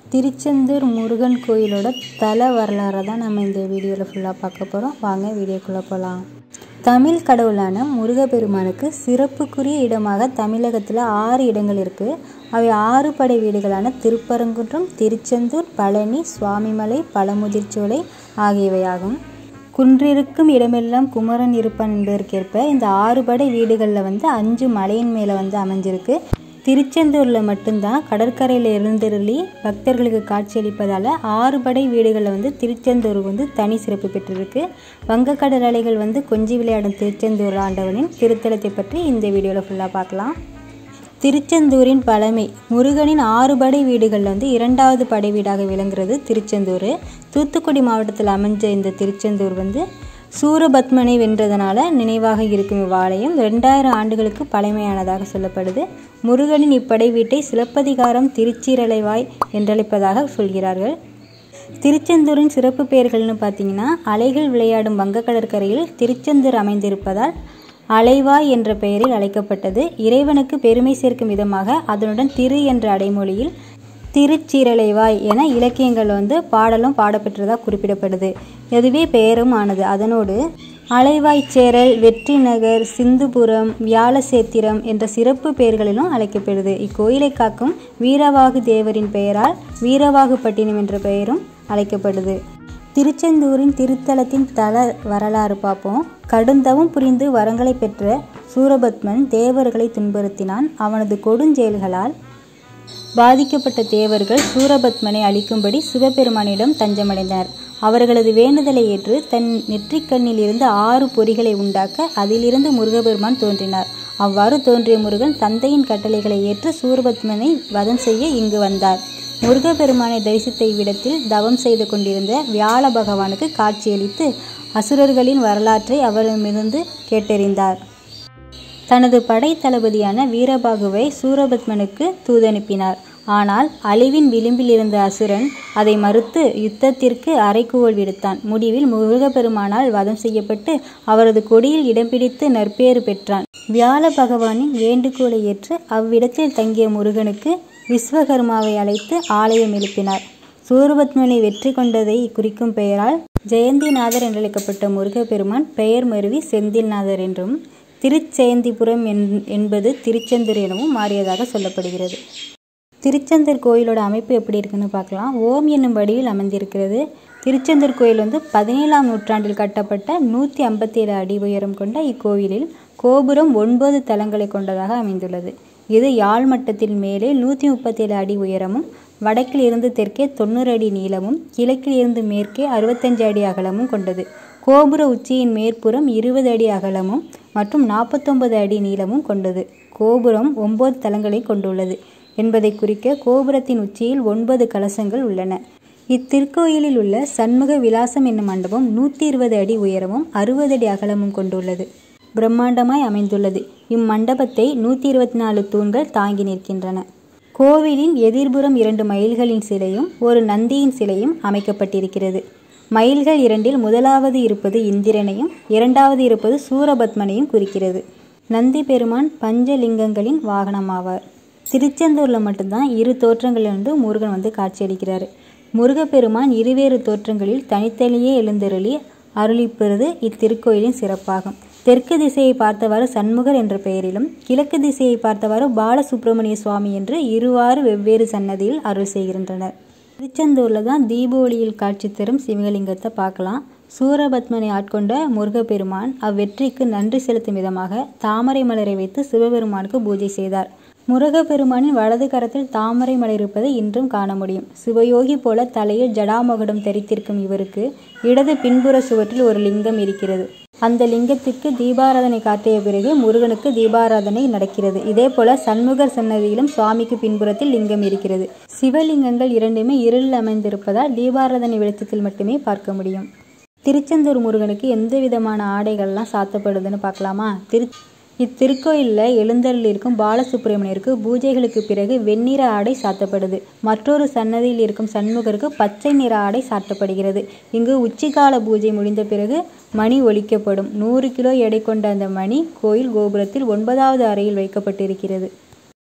திருச்செந்தூர் முருகன் கோயிலோட தல வரலாறை தான் நம்ம இந்த வீடியோவில் ஃபுல்லாக பார்க்க போகிறோம் வாங்க வீடியோக்குள்ளே போகலாம் தமிழ் கடவுளான முருகப்பெருமானுக்கு சிறப்புக்குரிய இடமாக தமிழகத்தில் ஆறு இடங்கள் இருக்குது அவை ஆறு படை வீடுகளான திருப்பரங்குன்றம் திருச்செந்தூர் பழனி சுவாமிமலை பழமுதிர்ச்சோலை ஆகியவையாகும் குன்றிருக்கும் இடமெல்லாம் குமரன் இருப்பான் என்பதற்கேற்ப இந்த ஆறு படை வீடுகளில் வந்து அஞ்சு மலையின் மேலே வந்து அமைஞ்சிருக்கு திருச்செந்தூரில் மட்டும்தான் கடற்கரையில் எழுந்தருளி பக்தர்களுக்கு காட்சியளிப்பதால் ஆறு படை வீடுகளில் வந்து திருச்செந்தூர் வந்து தனி சிறப்பு பெற்றிருக்கு வங்கக்கடல் அலைகள் வந்து கொஞ்சி விளையாடும் திருச்செந்தூர் ஆண்டவனின் திருத்தலத்தை பற்றி இந்த வீடியோவில் ஃபுல்லாக பார்க்கலாம் திருச்செந்தூரின் பழமை முருகனின் ஆறு படை வீடுகளில் வந்து இரண்டாவது படை வீடாக விளங்குறது திருச்செந்தூர் தூத்துக்குடி மாவட்டத்தில் அமைஞ்ச இந்த திருச்செந்தூர் வந்து சூரபத்மனை வென்றதனால நினைவாக இருக்கும் இவ்வாலயம் ரெண்டாயிரம் ஆண்டுகளுக்கு பழமையானதாக சொல்லப்படுது முருகனின் இப்படை வீட்டை சிலப்பதிகாரம் திருச்சீரலைவாய் என்றழைப்பதாக சொல்கிறார்கள் திருச்செந்தூரின் சிறப்பு பெயர்கள்னு பார்த்தீங்கன்னா அலைகள் விளையாடும் வங்கக்கடற்கரையில் திருச்செந்தூர் அமைந்திருப்பதால் அலைவாய் என்ற பெயரில் அழைக்கப்பட்டது இறைவனுக்கு பெருமை சேர்க்கும் விதமாக அதனுடன் திரு என்ற அடைமொழியில் திருச்சீரலைவாய் என இலக்கியங்கள் வந்து பாடலும் பாடப்பெற்றதாக குறிப்பிடப்படுது இதுவே பெயரும் ஆனது அதனோடு அலைவாய்ச்சேரல் வெற்றி நகர் சிந்துபுரம் வியாழசேத்திரம் என்ற சிறப்பு பெயர்களிலும் அழைக்கப்படுது இக்கோயிலை காக்கும் வீரவாகு தேவரின் பெயரால் வீரவாகுப்பட்டினம் என்ற பெயரும் அழைக்கப்படுது திருச்செந்தூரின் திருத்தலத்தின் தல வரலாறு பார்ப்போம் கடுந்தவம் புரிந்து வரங்களை பெற்ற சூரபத்மன் தேவர்களை துன்புறுத்தினான் அவனது கொடுஞ்செயல்களால் பாதிக்கப்பட்ட தேவர்கள் சூரபத்மனை அழிக்கும்படி சிவபெருமானிடம் தஞ்சமடைந்தனர் அவர்களது வேண்டுதலை ஏற்று தன் நெற்றிக்கண்ணில் இருந்து ஆறு பொறிகளை உண்டாக்க அதிலிருந்து முருகபெருமான் தோன்றினார் அவ்வாறு தோன்றிய முருகன் தந்தையின் கட்டளைகளை ஏற்று சூரபத்மனை வதம் செய்ய இங்கு வந்தார் முருகப்பெருமானை தரிசித்த இவ்விடத்தில் தவம் செய்து கொண்டிருந்த வியாழ பகவானுக்கு காட்சியளித்து அசுரர்களின் வரலாற்றை அவரிடமிருந்து கேட்டறிந்தார் தனது படை தளபதியான வீரபாகுவை சூரபத்மனுக்கு தூதனுப்பினார் ஆனால் அழிவின் விளிம்பில் இருந்த அசுரன் அதை மறுத்து யுத்தத்திற்கு அரைக்குவல் விடுத்தான் முடிவில் முருகப்பெருமானால் வதம் செய்யப்பட்டு அவரது கொடியில் இடம் பிடித்து நற்பேறு பெற்றான் வியாழ பகவானின் வேண்டுகோளை ஏற்று அவ்விடத்தில் தங்கிய முருகனுக்கு விஸ்வகர்மாவை அழைத்து ஆலயம் எழுப்பினார் சூரபத்மனை வெற்றி கொண்டதை குறிக்கும் பெயரால் ஜெயந்திநாதர் என்றழைக்கப்பட்ட முருகப்பெருமான் பெயர் மருவி செந்தில்நாதர் என்றும் திருச்செயந்திபுரம் என்பது திருச்செந்தூர் எனவும் மாறியதாக சொல்லப்படுகிறது திருச்செந்தூர் கோயிலோட அமைப்பு எப்படி இருக்குன்னு பார்க்கலாம் ஓம் என்னும் வடிவில் அமைந்திருக்கிறது திருச்செந்தூர் கோயில் வந்து பதினேழாம் நூற்றாண்டில் கட்டப்பட்ட நூற்றி ஐம்பத்தேழு அடி உயரம் கொண்ட இக்கோயிலில் கோபுரம் ஒன்பது தலங்களை கொண்டதாக அமைந்துள்ளது இது யாழ் மட்டத்தில் மேலே நூற்றி முப்பத்தேழு அடி உயரமும் வடக்கில் இருந்து தெற்கே தொண்ணூறு அடி நீளமும் கிழக்கில் இருந்து மேற்கே அறுபத்தஞ்சு அடி அகலமும் கொண்டது கோபுர உச்சியின் மேற்புறம் இருபது அடி அகலமும் மற்றும் நாற்பத்தொன்பது அடி நீளமும் கொண்டது கோபுரம் ஒன்பது தலங்களை கொண்டுள்ளது என்பதை குறிக்க கோபுரத்தின் உச்சியில் ஒன்பது கலசங்கள் உள்ளன இத்திருக்கோயிலில் உள்ள சண்முக விலாசம் என்னும் மண்டபம் நூற்றி இருபது அடி உயரமும் அறுபது அடி அகலமும் கொண்டுள்ளது பிரம்மாண்டமாய் அமைந்துள்ளது இம்மண்டபத்தை நூற்றி இருபத்தி நாலு தூண்கள் தாங்கி நிற்கின்றன கோவிலின் எதிர்புறம் இரண்டு மயில்களின் சிலையும் ஒரு நந்தியின் சிலையும் அமைக்கப்பட்டிருக்கிறது மயில்கள் இரண்டில் முதலாவது இருப்பது இந்திரனையும் இரண்டாவது இருப்பது சூரபத்மனையும் குறிக்கிறது நந்தி பெருமான் பஞ்சலிங்கங்களின் வாகனமாவார் திருச்செந்தூரில் மட்டும்தான் இரு தோற்றங்களிலிருந்து முருகன் வந்து காட்சியளிக்கிறார் முருகப்பெருமான் இருவேறு தோற்றங்களில் தனித்தனியே எழுந்தருளி அருளிப்பெறுது இத்திருக்கோயிலின் சிறப்பாகும் தெற்கு திசையை பார்த்தவாறு சண்முகர் என்ற பெயரிலும் கிழக்கு திசையை பார்த்தவாறு பாலசுப்பிரமணிய சுவாமி என்று இருவாறு வெவ்வேறு சன்னதியில் அருள் செய்கின்றனர் திருச்செந்தூரில் தான் தீபாவளியில் காட்சி தரும் சிவலிங்கத்தை பார்க்கலாம் சூரபத்மனை ஆட்கொண்ட முருகப்பெருமான் அவ்வெற்றிக்கு நன்றி செலுத்தும் விதமாக தாமரை மலரை வைத்து சிவபெருமானுக்கு பூஜை செய்தார் முருகப்பெருமானின் வலது கரத்தில் தாமரை மலர் இருப்பதை இன்றும் காண முடியும் சிவயோகி போல தலையில் ஜடாமகுடம் தரித்திருக்கும் இவருக்கு இடது பின்புற சுவற்றில் ஒரு லிங்கம் இருக்கிறது அந்த லிங்கத்திற்கு தீபாராதனை காட்டிய பிறகு முருகனுக்கு தீபாராதனை நடக்கிறது இதே போல சண்முகர் சன்னதியிலும் சுவாமிக்கு பின்புறத்தில் லிங்கம் இருக்கிறது சிவலிங்கங்கள் இரண்டுமே இருளில் அமைந்திருப்பதால் தீபாராதனை வெளிச்சத்தில் மட்டுமே பார்க்க முடியும் திருச்செந்தூர் முருகனுக்கு எந்த விதமான ஆடைகள்லாம் சாத்தப்படுதுன்னு பார்க்கலாமா திரு இத்திருக்கோயிலில் எழுந்தருள் இருக்கும் பாலசுப்பிரமணியருக்கு பூஜைகளுக்கு பிறகு வெண்ணிற ஆடை சாத்தப்படுது மற்றொரு சன்னதியில் இருக்கும் சண்முகருக்கு பச்சை நிற ஆடை சாட்டப்படுகிறது இங்கு உச்சிகால பூஜை முடிந்த பிறகு மணி ஒலிக்கப்படும் நூறு கிலோ எடை கொண்ட அந்த மணி கோயில் கோபுரத்தில் ஒன்பதாவது அறையில் வைக்கப்பட்டிருக்கிறது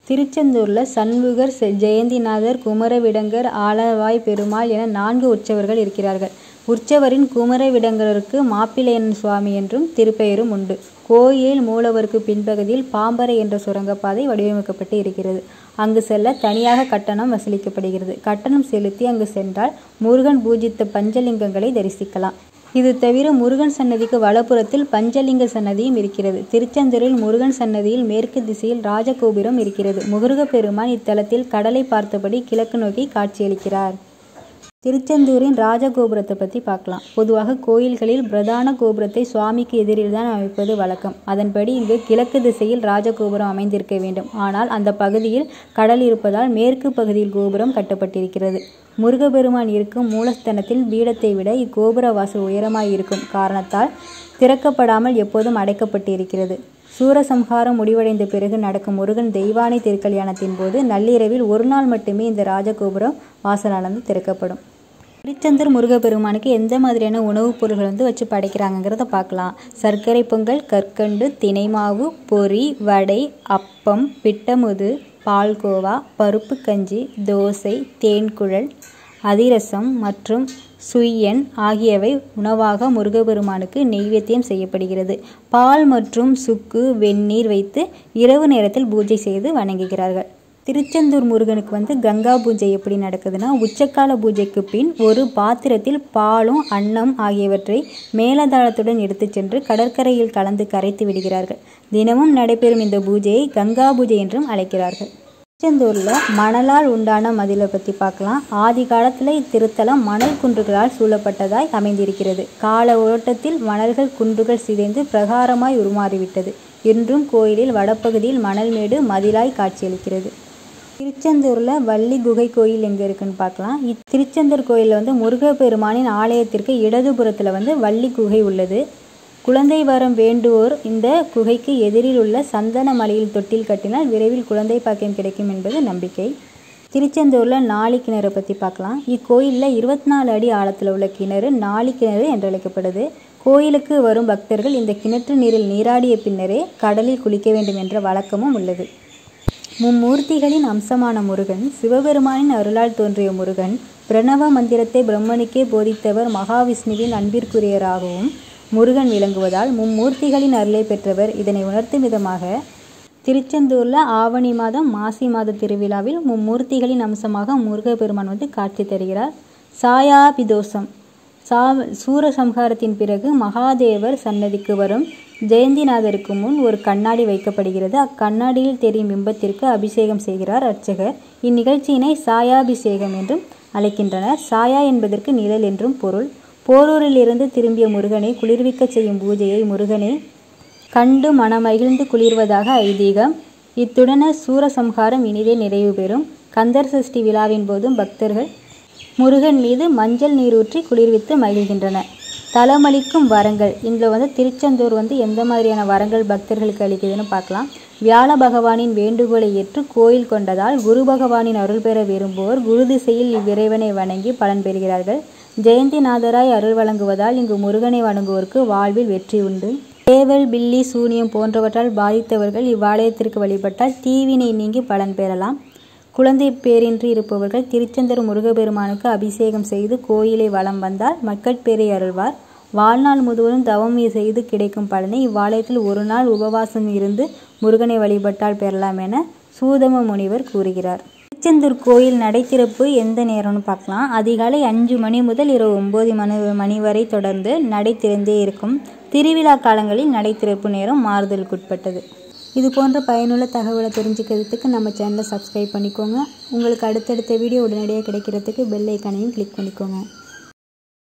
திருச்செந்தூரில் சண்முகர் செ- ஜெயந்திநாதர் குமரவிடங்கர் ஆலவாய் பெருமாள் என நான்கு உற்சவர்கள் இருக்கிறார்கள் உற்சவரின் குமரவிடங்கருக்கு மாப்பிள்ளையன் சுவாமி என்றும் திருப்பெயரும் உண்டு கோயில் மூலவருக்கு பின்பகுதியில் பாம்பரை என்ற சுரங்கப்பாதை வடிவமைக்கப்பட்டு இருக்கிறது அங்கு செல்ல தனியாக கட்டணம் வசூலிக்கப்படுகிறது கட்டணம் செலுத்தி அங்கு சென்றால் முருகன் பூஜித்த பஞ்சலிங்கங்களை தரிசிக்கலாம் இது தவிர முருகன் சன்னதிக்கு வலப்புறத்தில் பஞ்சலிங்க சன்னதியும் இருக்கிறது திருச்செந்தூரில் முருகன் சன்னதியில் மேற்கு திசையில் ராஜகோபுரம் இருக்கிறது முருகப் பெருமான் இத்தலத்தில் கடலை பார்த்தபடி கிழக்கு நோக்கி காட்சியளிக்கிறார் திருச்செந்தூரின் ராஜகோபுரத்தை பற்றி பார்க்கலாம் பொதுவாக கோயில்களில் பிரதான கோபுரத்தை சுவாமிக்கு எதிரில் தான் அமைப்பது வழக்கம் அதன்படி இங்கு கிழக்கு திசையில் ராஜகோபுரம் அமைந்திருக்க வேண்டும் ஆனால் அந்த பகுதியில் கடல் இருப்பதால் மேற்கு பகுதியில் கோபுரம் கட்டப்பட்டிருக்கிறது முருகப்பெருமான் இருக்கும் மூலஸ்தனத்தில் பீடத்தை விட இக்கோபுர வாசல் உயரமாய் இருக்கும் காரணத்தால் திறக்கப்படாமல் எப்போதும் அடைக்கப்பட்டிருக்கிறது சூரசம்ஹாரம் முடிவடைந்த பிறகு நடக்கும் முருகன் தெய்வானை திருக்கல்யாணத்தின் போது நள்ளிரவில் ஒரு நாள் மட்டுமே இந்த ராஜகோபுரம் வாசலானது திறக்கப்படும் திருச்செந்தூர் முருகப்பெருமானுக்கு எந்த மாதிரியான உணவுப் பொருள்கள் வந்து வச்சு படைக்கிறாங்கங்கிறத பார்க்கலாம் சர்க்கரை பொங்கல் கற்கண்டு தினைமாவு பொரி வடை அப்பம் பிட்டமுது பால்கோவா பருப்பு கஞ்சி தோசை தேன்குழல் அதிரசம் மற்றும் சுய்யன் ஆகியவை உணவாக முருகப்பெருமானுக்கு நெய்வேத்தியம் செய்யப்படுகிறது பால் மற்றும் சுக்கு வெந்நீர் வைத்து இரவு நேரத்தில் பூஜை செய்து வணங்குகிறார்கள் திருச்செந்தூர் முருகனுக்கு வந்து கங்கா பூஜை எப்படி நடக்குதுன்னா உச்சக்கால பூஜைக்கு பின் ஒரு பாத்திரத்தில் பாலும் அன்னம் ஆகியவற்றை மேலதாளத்துடன் எடுத்துச் சென்று கடற்கரையில் கலந்து கரைத்து விடுகிறார்கள் தினமும் நடைபெறும் இந்த பூஜையை கங்கா பூஜை என்றும் அழைக்கிறார்கள் திருச்செந்தூரில் மணலால் உண்டான மதிலை பற்றி பார்க்கலாம் ஆதி காலத்தில் இத்திருத்தலம் மணல் குன்றுகளால் சூழப்பட்டதாய் அமைந்திருக்கிறது கால ஓட்டத்தில் மணல்கள் குன்றுகள் சிதைந்து பிரகாரமாய் உருமாறிவிட்டது இன்றும் கோயிலில் வடபகுதியில் மணல் மேடு மதிலாய் காட்சியளிக்கிறது திருச்செந்தூரில் வள்ளி குகை கோயில் எங்கே இருக்குன்னு பார்க்கலாம் இத் திருச்செந்தூர் கோயிலில் வந்து முருகப்பெருமானின் ஆலயத்திற்கு இடதுபுறத்தில் வந்து வள்ளி குகை உள்ளது குழந்தை வரம் வேண்டுவோர் இந்த குகைக்கு எதிரில் உள்ள சந்தன மலையில் தொட்டில் கட்டினால் விரைவில் குழந்தை பாக்கியம் கிடைக்கும் என்பது நம்பிக்கை திருச்செந்தூரில் நாளி கிணறு பற்றி பார்க்கலாம் இக்கோயிலில் இருபத்தி நாலு அடி ஆழத்தில் உள்ள கிணறு நாளி கிணறு என்று அழைக்கப்படுது கோயிலுக்கு வரும் பக்தர்கள் இந்த கிணற்று நீரில் நீராடிய பின்னரே கடலில் குளிக்க வேண்டும் என்ற வழக்கமும் உள்ளது மும்மூர்த்திகளின் அம்சமான முருகன் சிவபெருமானின் அருளால் தோன்றிய முருகன் பிரணவ மந்திரத்தை பிரம்மனுக்கே போதித்தவர் மகாவிஷ்ணுவின் அன்பிற்குரியராகவும் முருகன் விளங்குவதால் மும்மூர்த்திகளின் அருளை பெற்றவர் இதனை உணர்த்தும் விதமாக திருச்செந்தூரில் ஆவணி மாதம் மாசி மாத திருவிழாவில் மும்மூர்த்திகளின் அம்சமாக முருகப்பெருமான் வந்து காட்சி தருகிறார் சாயாபிதோஷம் சா சூரசம்ஹாரத்தின் பிறகு மகாதேவர் சன்னதிக்கு வரும் ஜெயந்திநாதருக்கு முன் ஒரு கண்ணாடி வைக்கப்படுகிறது அக்கண்ணாடியில் தெரியும் பிம்பத்திற்கு அபிஷேகம் செய்கிறார் அர்ச்சகர் இந்நிகழ்ச்சியினை சாயாபிஷேகம் என்றும் அழைக்கின்றனர் சாயா என்பதற்கு நிழல் என்றும் பொருள் போரூரிலிருந்து திரும்பிய முருகனை குளிர்விக்கச் செய்யும் பூஜையை முருகனே கண்டு மனமகிழ்ந்து குளிர்வதாக ஐதீகம் இத்துடன சூரசம்ஹாரம் இனிதே நிறைவு பெறும் கந்தர் சஷ்டி விழாவின் போதும் பக்தர்கள் முருகன் மீது மஞ்சள் நீரூற்றி குளிர்வித்து மகிழ்கின்றனர் தலமளிக்கும் வரங்கள் இதில் வந்து திருச்செந்தூர் வந்து எந்த மாதிரியான வரங்கள் பக்தர்களுக்கு அளிக்குதுன்னு பார்க்கலாம் வியாழ பகவானின் வேண்டுகோளை ஏற்று கோயில் கொண்டதால் குரு பகவானின் அருள் பெற விரும்புவோர் குரு திசையில் இவ்விறைவனை வணங்கி பலன் பெறுகிறார்கள் ஜெயந்திநாதராய் அருள் வழங்குவதால் இங்கு முருகனை வணங்குவோருக்கு வாழ்வில் வெற்றி உண்டு தேவல் பில்லி சூனியம் போன்றவற்றால் பாதித்தவர்கள் இவ்வாலயத்திற்கு வழிபட்டால் தீவினை நீங்கி பலன் பெறலாம் குழந்தை பேரின்றி இருப்பவர்கள் திருச்செந்தூர் முருகப்பெருமானுக்கு அபிஷேகம் செய்து கோயிலை வலம் வந்தால் மக்கட்பேரை அருள்வார் வாழ்நாள் முழுவதும் தவம் செய்து கிடைக்கும் பலனை இவ்வாலயத்தில் ஒரு நாள் உபவாசம் இருந்து முருகனை வழிபட்டால் பெறலாம் என சூதம முனிவர் கூறுகிறார் திருச்செந்தூர் கோயில் நடைத்திறப்பு எந்த நேரம்னு பார்க்கலாம் அதிகாலை அஞ்சு மணி முதல் இரவு ஒம்பது மணி மணி வரை தொடர்ந்து நடை திறந்தே இருக்கும் திருவிழா காலங்களில் நடை திறப்பு நேரம் மாறுதலுக்குட்பட்டது இது போன்ற பயனுள்ள தகவலை தெரிஞ்சுக்கிறதுக்கு நம்ம சேனலை சப்ஸ்கிரைப் பண்ணிக்கோங்க உங்களுக்கு அடுத்தடுத்த வீடியோ உடனடியாக கிடைக்கிறதுக்கு பெல் ஐக்கானையும் கிளிக் பண்ணிக்கோங்க